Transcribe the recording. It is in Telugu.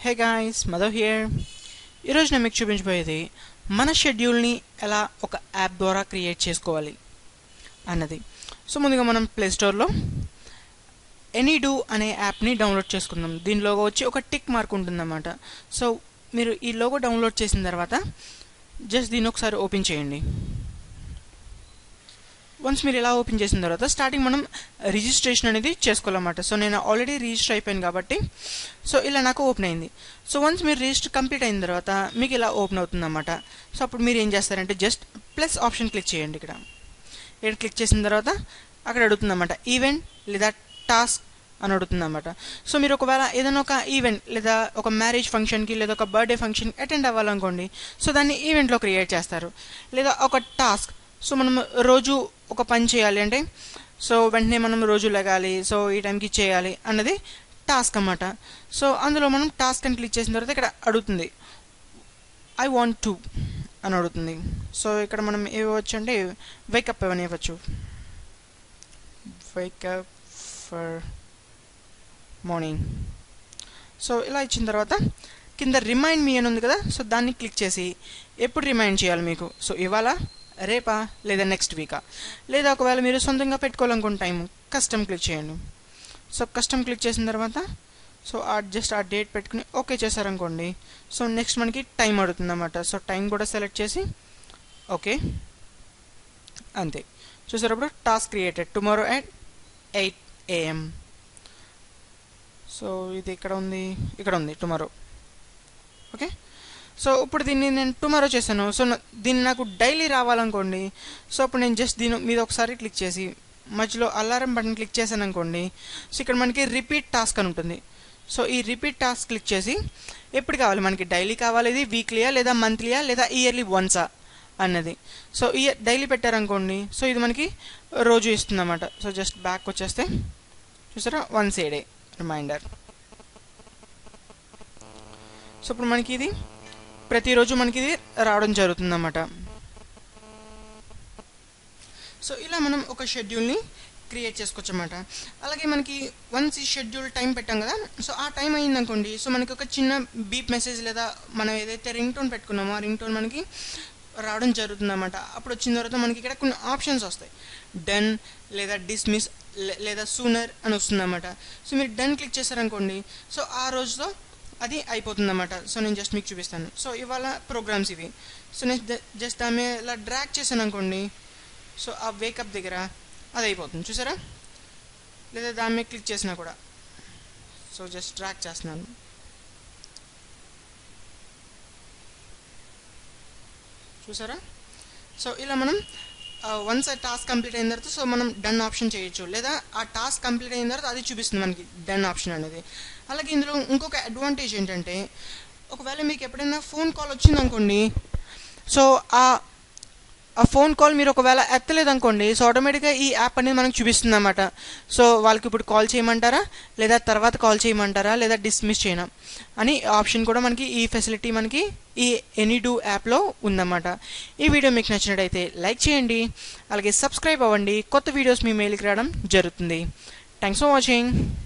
హే గాయ్స్ మధవ్ హియర్ ఈరోజు నేను మీకు చూపించబోయేది మన షెడ్యూల్ని ఎలా ఒక యాప్ ద్వారా క్రియేట్ చేసుకోవాలి అన్నది సో ముందుగా మనం ప్లే స్టోర్లో ఎనీ డూ అనే యాప్ని డౌన్లోడ్ చేసుకుందాం దీని లోగో వచ్చి ఒక టిక్ మార్క్ ఉంటుందన్నమాట సో మీరు ఈ లోగో డౌన్లోడ్ చేసిన తర్వాత జస్ట్ దీన్ని ఒకసారి ఓపెన్ చేయండి వన్స్ మీరు ఇలా ఓపెన్ చేసిన తర్వాత స్టార్టింగ్ మనం రిజిస్ట్రేషన్ అనేది చేసుకోవాలన్నమాట సో నేను ఆల్రెడీ రిజిస్టర్ అయిపోయాను కాబట్టి సో ఇలా నాకు ఓపెన్ అయింది సో వన్స్ మీరు రిజిస్టర్ కంప్లీట్ అయిన తర్వాత మీకు ఇలా ఓపెన్ అవుతుందన్నమాట సో అప్పుడు మీరు ఏం చేస్తారంటే జస్ట్ ప్లస్ ఆప్షన్ క్లిక్ చేయండి ఇక్కడ ఇక్కడ క్లిక్ చేసిన తర్వాత అక్కడ అడుగుతుందన్నమాట ఈవెంట్ లేదా టాస్క్ అని అడుగుతుందన్నమాట సో మీరు ఒకవేళ ఏదైనా ఒక ఈవెంట్ లేదా ఒక మ్యారేజ్ ఫంక్షన్కి లేదా ఒక బర్త్డే ఫంక్షన్ అటెండ్ అవ్వాలనుకోండి సో దాన్ని ఈవెంట్లో క్రియేట్ చేస్తారు లేదా ఒక టాస్క్ సో మనం రోజు ఒక పని చేయాలి అంటే సో వెంటనే మనం రోజు లెగాలి సో ఈ టైంకి చేయాలి అన్నది టాస్క్ అన్నమాట సో అందులో మనం టాస్క్ అని క్లిక్ చేసిన తర్వాత ఇక్కడ అడుగుతుంది ఐ వాంట్ టు అని అడుగుతుంది సో ఇక్కడ మనం ఇవ్వచ్చు అంటే వేకప్ ఏమని ఇవ్వచ్చు వేకప్ ఫర్ మార్నింగ్ సో ఇలా ఇచ్చిన తర్వాత కింద రిమైండ్ మీ అని ఉంది కదా సో దాన్ని క్లిక్ చేసి ఎప్పుడు రిమైండ్ చేయాలి మీకు సో ఇవాళ రేపా లేదా నెక్స్ట్ వీకా లేదా ఒకవేళ మీరు సొంతంగా పెట్టుకోవాలనుకున్న టైం కస్టమ్ క్లిక్ చేయండి సో కస్టమ్ క్లిక్ చేసిన తర్వాత సో ఆ జస్ట్ ఆ డేట్ పెట్టుకుని ఓకే చేశారనుకోండి సో నెక్స్ట్ మనకి టైం అడుగుతుంది అన్నమాట సో టైం కూడా సెలెక్ట్ చేసి ఓకే అంతే చూసారప్పుడు task created tomorrow at eight AM so ఇది ఇక్కడ ఉంది ఇక్కడ ఉంది టుమారో ఓకే సో ఇప్పుడు దీన్ని నేను టుమారో చేశాను సో దీన్ని నాకు డైలీ రావాలనుకోండి సో అప్పుడు నేను జస్ట్ దీని మీద ఒకసారి క్లిక్ చేసి మధ్యలో అలారం బటన్ క్లిక్ చేశాను అనుకోండి సో ఇక్కడ మనకి రిపీట్ టాస్క్ అని ఉంటుంది సో ఈ రిపీట్ టాస్క్ క్లిక్ చేసి ఎప్పుడు కావాలి మనకి డైలీ కావాలి ఇది వీక్లీయా లేదా మంత్లీయా లేదా ఇయర్లీ వన్సా అన్నది సో ఇయర్ డైలీ పెట్టారనుకోండి సో ఇది మనకి రోజు ఇస్తుందన్నమాట సో జస్ట్ బ్యాక్ వచ్చేస్తే చూసారా once a day reminder so ఇప్పుడు మనకి ఇది ప్రతిరోజు మనకి ఇది రావడం జరుగుతుందన్నమాట సో ఇలా మనం ఒక షెడ్యూల్ని క్రియేట్ చేసుకోవచ్చు అన్నమాట అలాగే మనకి వన్స్ ఈ షెడ్యూల్ టైం పెట్టాం కదా సో ఆ టైం అయిందనుకోండి సో మనకి ఒక చిన్న బీప్ మెసేజ్ లేదా మనం ఏదైతే రింగ్ టోన్ పెట్టుకున్నామో ఆ రింగ్ టోన్ మనకి రావడం జరుగుతుందన్నమాట అప్పుడు వచ్చిన తర్వాత మనకి ఇక్కడ కొన్ని ఆప్షన్స్ వస్తాయి డన్ లేదా డిస్మిస్ లేదా సూనర్ అని వస్తుందన్నమాట సో మీరు డన్ క్లిక్ చేశారనుకోండి సో ఆ రోజుతో అది అయిపోతుందన్నమాట సో నేను జస్ట్ మీకు చూపిస్తాను సో ఇవాళ ప్రోగ్రామ్స్ ఇవి సో నేను జస్ట్ దాని ఇలా డ్రాక్ చేశాను అనుకోండి సో ఆ వేకప్ దగ్గర అది అయిపోతుంది చూసారా లేదా దాని మీద క్లిక్ చేసినా కూడా సో జస్ట్ ట్రాక్ చేస్తున్నాను చూసారా సో ఇలా మనం వన్స్ ఆ టాస్క్ కంప్లీట్ అయిన తర్వాత సో మనం డన్ ఆప్షన్ చేయొచ్చు లేదా ఆ టాస్క్ కంప్లీట్ అయిన తర్వాత అది చూపిస్తుంది మనకి డన్ ఆప్షన్ అనేది అలాగే ఇందులో ఇంకొక అడ్వాంటేజ్ ఏంటంటే ఒకవేళ మీకు ఎప్పుడైనా ఫోన్ కాల్ వచ్చింది అనుకోండి సో ఆ ఆ ఫోన్ కాల్ మీరు ఒకవేళ ఎత్తలేదు అనుకోండి సో ఆటోమేటిక్గా ఈ యాప్ అనేది మనకు చూపిస్తుంది అనమాట సో వాళ్ళకి ఇప్పుడు కాల్ చేయమంటారా లేదా తర్వాత కాల్ చేయమంటారా లేదా డిస్మిస్ చేయనా అని ఆప్షన్ కూడా మనకి ఈ ఫెసిలిటీ మనకి ఈ ఎనీ డూ యాప్లో ఉందన్నమాట ఈ వీడియో మీకు నచ్చినట్టయితే లైక్ చేయండి అలాగే సబ్స్క్రైబ్ అవ్వండి కొత్త వీడియోస్ మీ మెయిల్కి రావడం జరుగుతుంది థ్యాంక్స్ ఫర్ వాచింగ్